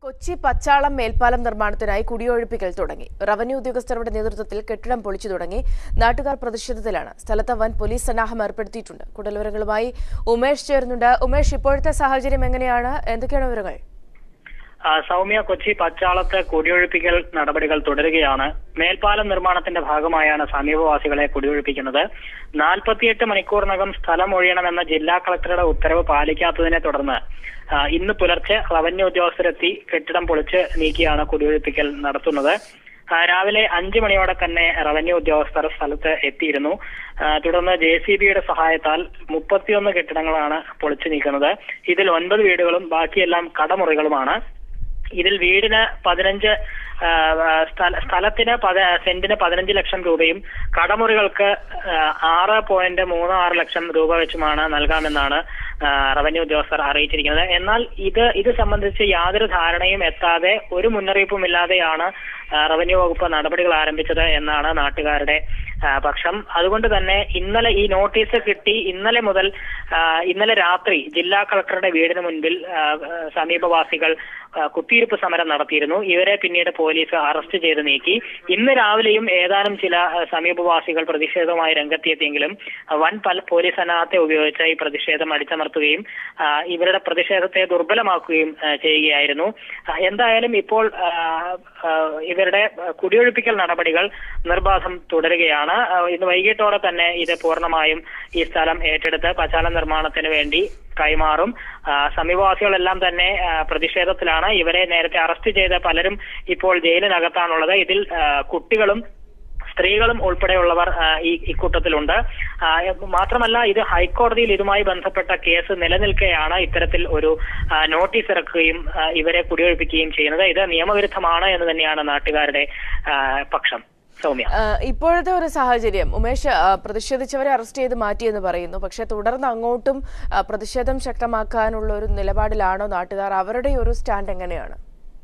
കൊച്ചി പച്ചാളം മേൽപ്പാലം നിർമ്മാണത്തിനായി കുടിയൊഴിപ്പിക്കൽ തുടങ്ങി റവന്യൂ ഉദ്യോഗസ്ഥരുടെ നേതൃത്വത്തിൽ കെട്ടിടം പൊളിച്ചു തുടങ്ങി നാട്ടുകാർ പ്രതിഷേധത്തിലാണ് സ്ഥലത്ത് വൻ പോലീസ് സന്നാഹം ഏർപ്പെടുത്തിയിട്ടുണ്ട് കൂടുതൽ വിവരങ്ങളുമായി ഉമേഷ് ചേരുന്നുണ്ട് ഉമേഷ് ഇപ്പോഴത്തെ സാഹചര്യം എങ്ങനെയാണ് എന്തൊക്കെയാണ് വിവരങ്ങൾ ആ, സൗമ്യ കൊച്ചി പച്ചാളത്ത് കുടിയൊഴിപ്പിക്കൽ നടപടികൾ തുടരുകയാണ് മേൽപ്പാലം നിർമ്മാണത്തിന്റെ ഭാഗമായാണ് സമീപവാസികളെ കുടിയൊഴിപ്പിക്കുന്നത് നാൽപ്പത്തിയെട്ട് മണിക്കൂറിനകം സ്ഥലം ഒഴിയണമെന്ന ജില്ലാ കളക്ടറുടെ ഉത്തരവ് പാലിക്കാത്തതിനെ തുടർന്ന് ആ, ഇന്ന് പുലർച്ചെ റവന്യൂ ഉദ്യോഗസ്ഥരെത്തി കെട്ടിടം പൊളിച്ച് നീക്കിയാണ് കുടിയൊഴിപ്പിക്കൽ നടത്തുന്നത് ആ, രാവിലെ അഞ്ചു മണിയോടെ തന്നെ റവന്യൂ ഉദ്യോഗസ്ഥർ സ്ഥലത്ത് എത്തിയിരുന്നു ആ, തുടർന്ന് ജെ സി ബിയുടെ സഹായത്താൽ മുപ്പത്തിയൊന്ന് കെട്ടിടങ്ങളാണ് പൊളിച്ചു നീക്കുന്നത് ഇതിൽ ഒൻപത് വീടുകളും ബാക്കിയെല്ലാം കടമുറികളുമാണ് ഇതിൽ വീടിന് പതിനഞ്ച് ആ, സ്ഥല- സ്ഥലത്തിന് പത സെന്റിന് പതിനഞ്ച് ലക്ഷം രൂപയും കടമുറികൾക്ക് ആ, ആറ് പോയിന്റ് മൂന്ന് ആറ് ലക്ഷം രൂപ വെച്ചുമാണ് നൽകാമെന്നാണ് ആ, റവന്യൂ ഉദ്യോഗസ്ഥർ അറിയിച്ചിരിക്കുന്നത് എന്നാൽ ഇത് ഇത് സംബന്ധിച്ച് യാതൊരു ധാരണയും എത്താതെ ഒരു മുന്നറിയിപ്പും ഇല്ലാതെയാണ് ആ, റവന്യൂ വകുപ്പ് നടപടികൾ ആരംഭിച്ചത് എന്നാണ് നാട്ടുകാരുടെ ആ, പക്ഷം അതുകൊണ്ട് തന്നെ ഇന്നലെ ഈ നോട്ടീസ് കിട്ടി ഇന്നലെ മുതൽ ആ, ഇന്നലെ രാത്രി ജില്ലാ കളക്ടറുടെ വീടിന് മുൻപിൽ ആ, ആ, സമീപവാസികൾ ആ, കുത്തിയിരിപ്പ് സമരം നടത്തിയിരുന്നു ഇവരെ പിന്നീട് പോലീസ് അറസ്റ്റ് ചെയ്ത് നീക്കി ഇന്ന് രാവിലെയും ഏതാനും ചില ആ, സമീപവാസികൾ പ്രതിഷേധവുമായി രംഗത്തെത്തിയെങ്കിലും ആ, വൻ പല പോലീസ് സന്നാഹത്തെ ഉപയോഗിച്ച് ഈ പ്രതിഷേധം അടിച്ചമർത്തുകയും ആ, ഇവരുടെ പ്രതിഷേധത്തെ ദുർബലമാക്കുകയും ആ, ചെയ്യുകയായിരുന്നു ആ, എന്തായാലും ഇപ്പോൾ ആ, ആ, ഇവരുടെ ആ, കുടിയൊഴിപ്പിക്കൽ നടപടികൾ നിർബാധം തുടരുകയാണ് ആ, ഇന്ന് വൈകിട്ടോടെ തന്നെ ഇത് പൂർണ്ണമായും ഈ സ്ഥലം ഏറ്റെടുത്ത് പച്ചാല നിർമ്മാണത്തിന് വേണ്ടി കൈമാറും ആ, സമീപവാസികളെല്ലാം തന്നെ ആ, പ്രതിഷേധത്തിലാണ് ഇവരെ നേരത്തെ അറസ്റ്റ് ചെയ്ത പലരും ഇപ്പോൾ ജയിലിനകത്താണുള്ളത് ഇതിൽ ആ, കുട്ടികളും സ്ത്രീകളും ഉൾപ്പെടെയുള്ളവർ ആ, ഈ ഇക്കൂട്ടത്തിലുണ്ട് ആ, മാത്രമല്ല ഇത് ഹൈക്കോടതിയിൽ ഇതുമായി ബന്ധപ്പെട്ട കേസ് നിലനിൽക്കെയാണ് ഇത്തരത്തിൽ ഒരു ആ, നോട്ടീസ് ഇറക്കുകയും ആ, ഇവരെ കുടിയൊഴിപ്പിക്കുകയും ചെയ്യുന്നത് ഇത് നിയമവിരുദ്ധമാണ് എന്ന് തന്നെയാണ് നാട്ടുകാരുടെ ആ, പക്ഷം സൗമ്യ ആ, ഇപ്പോഴത്തെ ഒരു സാഹചര്യം ഉമേഷ് ആ, പ്രതിഷേധിച്ചവരെ അറസ്റ്റ് ചെയ്ത് മാറ്റിയെന്ന് പറയുന്നു പക്ഷേ തുടർന്ന് അങ്ങോട്ടും ആ, പ്രതിഷേധം ശക്തമാക്കാനുള്ള ഒരു നിലപാടിലാണോ നാട്ടുകാർ അവരുടെ ഒരു സ്റ്റാൻഡ് എങ്ങനെയാണ്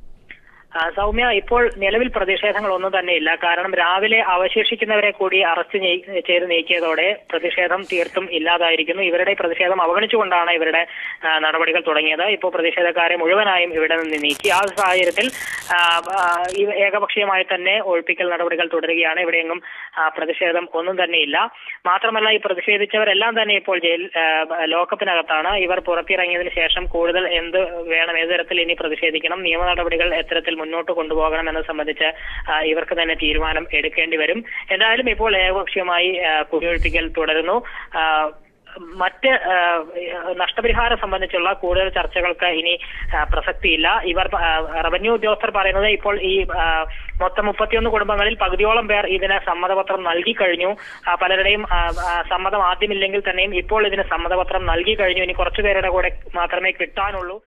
ആ, സൗമ്യ ഇപ്പോൾ നിലവിൽ പ്രതിഷേധങ്ങൾ ഒന്നും തന്നെ ഇല്ല കാരണം രാവിലെ അവശേഷിക്കുന്നവരെ കൂടി അറസ്റ്റ് ചെയ്- ചെയ്ത് നീക്കിയതോടെ പ്രതിഷേധം തീർത്തും ഇല്ലാതായിരിക്കുന്നു ഇവരുടെ പ്രതിഷേധം അവഗണിച്ചുകൊണ്ടാണ് ഇവരുടെ ആ, നടപടികൾ തുടങ്ങിയത് ഇപ്പോൾ പ്രതിഷേധക്കാരെ മുഴുവനായും ഇവിടെ നിന്ന് നീക്കി ആ സാഹചര്യത്തിൽ ആ, ആ, ഈ ഏകപക്ഷീയമായി തന്നെ ഒഴിപ്പിക്കൽ നടപടികൾ തുടരുകയാണ് ഇവിടെയെങ്ങും ആ, പ്രതിഷേധം ഒന്നും തന്നെ ഇല്ല മാത്രമല്ല ഈ പ്രതിഷേധിച്ചവരെല്ലാം തന്നെ ഇപ്പോൾ ജയിൽ ആ, ലോക്കപ്പിനകത്താണ് ഇവർ പുറത്തിറങ്ങിയതിനു ശേഷം കൂടുതൽ എന്ത് വേണം ഏത് തരത്തിൽ ഇനി പ്രതിഷേധിക്കണം നിയമ നടപടികൾ എത്തരത്തിൽ മുന്നോട്ട് കൊണ്ടുപോകണം എന്നത് സംബന്ധിച്ച് ആ, ഇവർക്ക് തന്നെ തീരുമാനം എടുക്കേണ്ടി വരും എന്തായാലും ഇപ്പോൾ ഏകപക്ഷീയമായി ആ, കുടിയൊഴിപ്പിക്കൽ തുടരുന്നു ആ, മറ്റ് ആ, നഷ്ടപരിഹാരം സംബന്ധിച്ചുള്ള കൂടുതൽ ചർച്ചകൾക്ക് ഇനി ആ, പ്രസക്തിയില്ല ഇവർ ആ, റവന്യൂ ഉദ്യോഗസ്ഥർ പറയുന്നത് ഇപ്പോൾ ഈ ആ, മൊത്തം മുപ്പത്തിയൊന്ന് കുടുംബങ്ങളിൽ പകുതിയോളം പേർ ഇതിന് സമ്മതപത്രം നൽകി കഴിഞ്ഞു ആ, പലരുടെയും ആ, ആ, സമ്മതം ആദ്യമില്ലെങ്കിൽ തന്നെയും ഇപ്പോൾ ഇതിന് സമ്മതപത്രം നൽകി കഴിഞ്ഞു ഇനി കുറച്ചു പേരുടെ കൂടെ മാത്രമേ കിട്ടാനുള്ളൂ